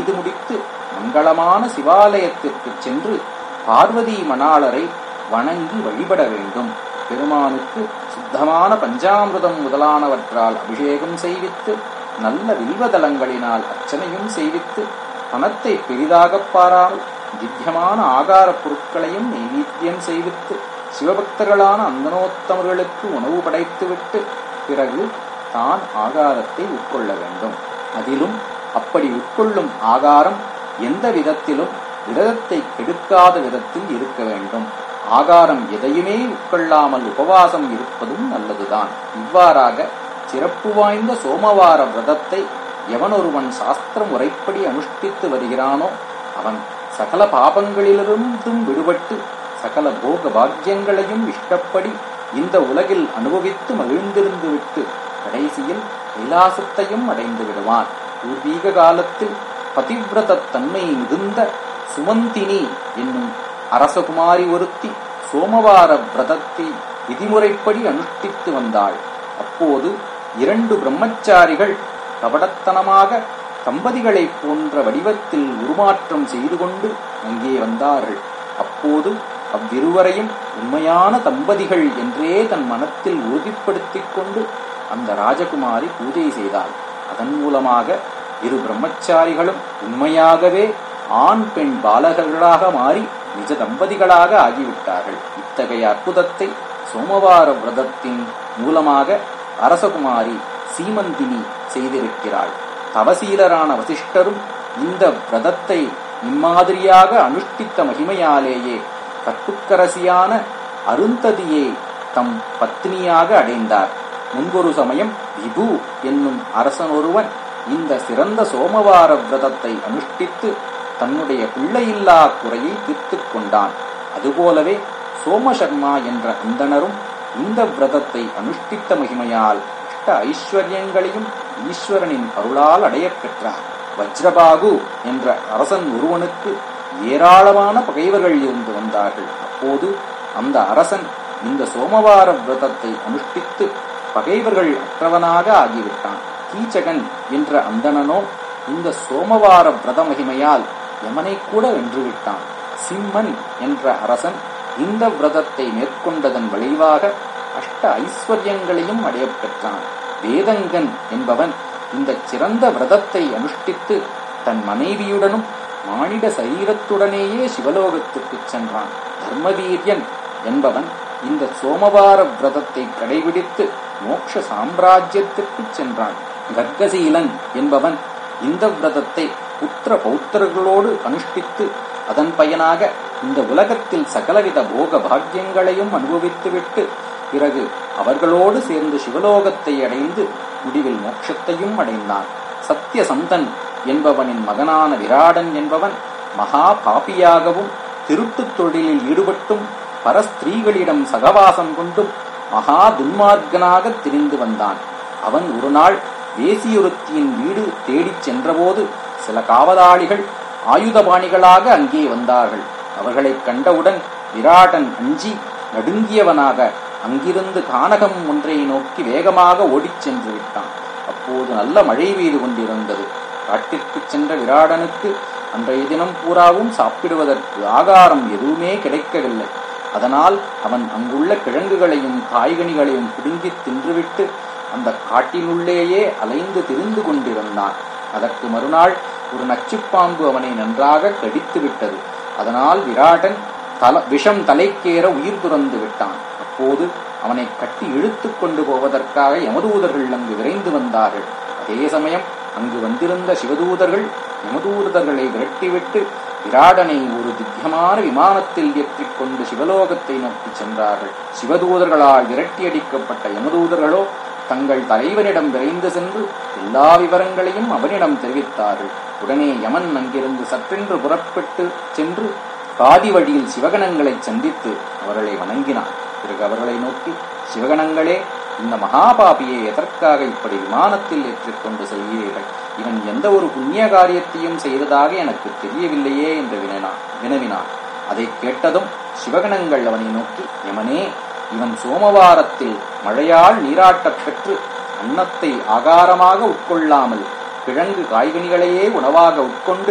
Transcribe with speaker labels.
Speaker 1: செய்து முடித்து மங்களமான சிவாலயத்திற்குச் சென்று பார்வதி மணாளரை வணங்கி வழிபட வேண்டும் பெருமானுக்கு சுத்தமான பஞ்சாமிர்தம் முதலானவற்றால் அபிஷேகம் செய்வித்து நல்ல வில்வதலங்களினால் அர்ச்சனையும் செய்வித்து பணத்தை பெரிதாகப் பாராமல் திவ்யமான ஆகாரப் பொருட்களையும் நைவேத்தியம் செய்வித்து சிவபக்தர்களான அந்தனோத்தமர்களுக்கு உணவு படைத்துவிட்டு பிறகு தான் ஆகாரத்தை உட்கொள்ள வேண்டும் அதிலும் அப்படி உட்கொள்ளும் ஆகாரம் எந்த விதத்திலும் விரதத்தை கெடுக்காத விதத்தில் இருக்க வேண்டும் ஆகாரம் எதையுமே உட்கொள்ளாமல் உபவாசம் இருப்பதும் நல்லதுதான் இவ்வாறாக சிறப்பு வாய்ந்த சோமவார விரதத்தை எவனொருவன் சாஸ்திர முறைப்படி அனுஷ்டித்து வருகிறானோ அவன் சகல பாபங்களிலிருந்தும் விடுபட்டு சகல போக பாக்கியங்களையும் இஷ்டப்படி இந்த உலகில் அனுபவித்து மகிழ்ந்திருந்து விட்டு கடைசியில் கைலாசத்தையும் அடைந்து விடுவான் பூர்வீக காலத்தில் பதிவிரத தன்மை மிகுந்த சுமந்தினி என்னும் அரசகுமாரி ஒருத்தி சோமவார விரதத்தை விதிமுறைப்படி அனுஷ்டித்து வந்தாள் அப்போது இரண்டு பிரம்மச்சாரிகள் கபடத்தனமாக தம்பதிகளைப் போன்ற வடிவத்தில் உருமாற்றம் செய்து கொண்டு அங்கே வந்தார்கள் அப்போது அவ்விருவரையும் உண்மையான தம்பதிகள் என்றே தன் மனத்தில் உறுதிப்படுத்திக் கொண்டு அந்த ராஜகுமாரி பூஜை செய்தாள் அதன் மூலமாக இரு பிரம்மச்சாரிகளும் உண்மையாகவே ஆண் பெண் பாலகர்களாக மாறி நிஜ தம்பதிகளாக ஆகிவிட்டார்கள் இத்தகைய அற்புதத்தை சோமவார விரதத்தின் மூலமாக அரசகுமாரி சீமந்தினி செய்திருக்கிறாள் தவசீலரான வசிஷ்டரும் இந்த விரதத்தை இம்மாதிரியாக அனுஷ்டித்த மகிமையாலேயே கற்புக்கரசியான அருந்ததியை தம் பத்னியாக அடைந்தார் முன்பொரு சமயம் விபு என்னும் அரசன் ஒருவன் இந்த சிறந்த சோமவார விரதத்தை அனுஷ்டித்து தன்னுடைய பிள்ளையில்லா குறையை தீர்த்துக் கொண்டான் அதுபோலவே சோமசர்மா என்ற அந்தணரும் இந்த விரதத்தை அனுஷ்டித்த மகிமையால் அஷ்ட ஐஸ்வர்யங்களையும் ஈஸ்வரனின் அருளால் அடையப் பெற்றார் வஜ்ரபாகு என்ற அரசன் ஒருவனுக்கு ஏராளமான பகைவர்கள் இருந்து வந்தார்கள் அப்போது அந்த அரசன் இந்த சோமவார விரதத்தை அனுஷ்டித்து பகைவர்கள் அற்றவனாக ஆகிவிட்டான் கீச்சகன் என்ற அந்தணனோ இந்த சோமவார விரத மகிமையால் யமனை கூட வென்றுவிட்டான் சிம்மன் என்ற அரசன் இந்த விரதத்தை மேற்கொண்டதன் விளைவாக அஷ்ட ஐஸ்வர்யங்களையும் அடையப் பெற்றான் வேதங்கன் என்பவன் இந்த சிறந்த விரதத்தை அனுஷ்டித்து தன் மனைவியுடனும் மானிட சரீரத்துடனேயே சிவலோகத்துக்குச் சென்றான் தர்மவீரியன் என்பவன் இந்த சோமவார விரதத்தை கடைபிடித்து மோட்ச சாம்ராஜ்யத்திற்குச் சென்றான் கர்கசீலன் என்பவன் இந்த விரதத்தை புத்திர பௌத்திரர்களோடு அனுஷ்டித்து அதன் பயனாக இந்த உலகத்தில் சகலவித போக பாக்கியங்களையும் அனுபவித்துவிட்டு பிறகு அவர்களோடு சேர்ந்து சிவலோகத்தை அடைந்து முடிவில் மோட்சத்தையும் அடைந்தான் சத்தியசந்தன் என்பவனின் மகனான விராடன் என்பவன் மகா பாபியாகவும் திருட்டுத் தொழிலில் ஈடுபட்டும் பரஸ்திரீகளிடம் சகவாசம் கொண்டும் மகா துன்மார்க்கனாக திரிந்து வந்தான் அவன் ஒரு நாள் வேசியொருத்தியின் வீடு தேடிச் சென்றபோது சில காவலாளிகள் ஆயுதபாணிகளாக அங்கே வந்தார்கள் அவர்களைக் கண்டவுடன் விராடன் அஞ்சி நடுங்கியவனாக அங்கிருந்து கானகம் ஒன்றை நோக்கி வேகமாக ஓடிச் சென்று விட்டான் அப்போது நல்ல மழை பெய்து கொண்டிருந்தது காட்டிற்குச் சென்ற விராடனுக்கு அன்றைய தினம் பூராவும் சாப்பிடுவதற்கு ஆகாரம் எதுவுமே கிடைக்கவில்லை அதனால் அவன் அங்குள்ள கிழங்குகளையும் காய்கனிகளையும் பிடுங்கித் தின்றுவிட்டு அந்த காட்டினுள்ளேயே அலைந்து திரிந்து கொண்டிருந்தான் அதற்கு மறுநாள் ஒரு நச்சுப்பாம்பு அவனை நன்றாக கடித்து விட்டது அதனால் விராடன் தல விஷம் தலைக்கேற உயிர் துறந்து விட்டான் அப்போது அவனை கட்டி இழுத்துக் கொண்டு போவதற்காக யமதூதர்கள் அங்கு விரைந்து வந்தார்கள் அதே சமயம் அங்கு வந்திருந்த சிவதூதர்கள் யமதூதர்களை விரட்டிவிட்டு விராடனை ஒரு திவ்யமான விமானத்தில் ஏற்றிக் கொண்டு சிவலோகத்தை நோக்கி சென்றார்கள் சிவதூதர்களால் விரட்டியடிக்கப்பட்ட யமதூதர்களோ தங்கள் தலைவனிடம் விரைந்து சென்று எல்லா விவரங்களையும் அவனிடம் தெரிவித்தார்கள் உடனே யமன் அங்கிருந்து சற்றென்று புறப்பட்டு சென்று பாதி வழியில் சிவகணங்களை சந்தித்து அவர்களை வணங்கினான் பிறகு அவர்களை நோக்கி சிவகணங்களே இந்த மகாபாபியை எதற்காக இப்படி விமானத்தில் ஏற்றிக்கொண்டு செல்கிறீர்கள் இவன் எந்த ஒரு புண்ணிய காரியத்தையும் செய்ததாக எனக்கு தெரியவில்லையே என்று வினவினான் வினவினான் அதை கேட்டதும் சிவகணங்கள் அவனை நோக்கி யமனே இவன் சோமவாரத்தில் மழையால் நீராட்டப் பெற்று அன்னத்தை ஆகாரமாக உட்கொள்ளாமல் கிழங்கு காய்கனிகளையே உணவாக உட்கொண்டு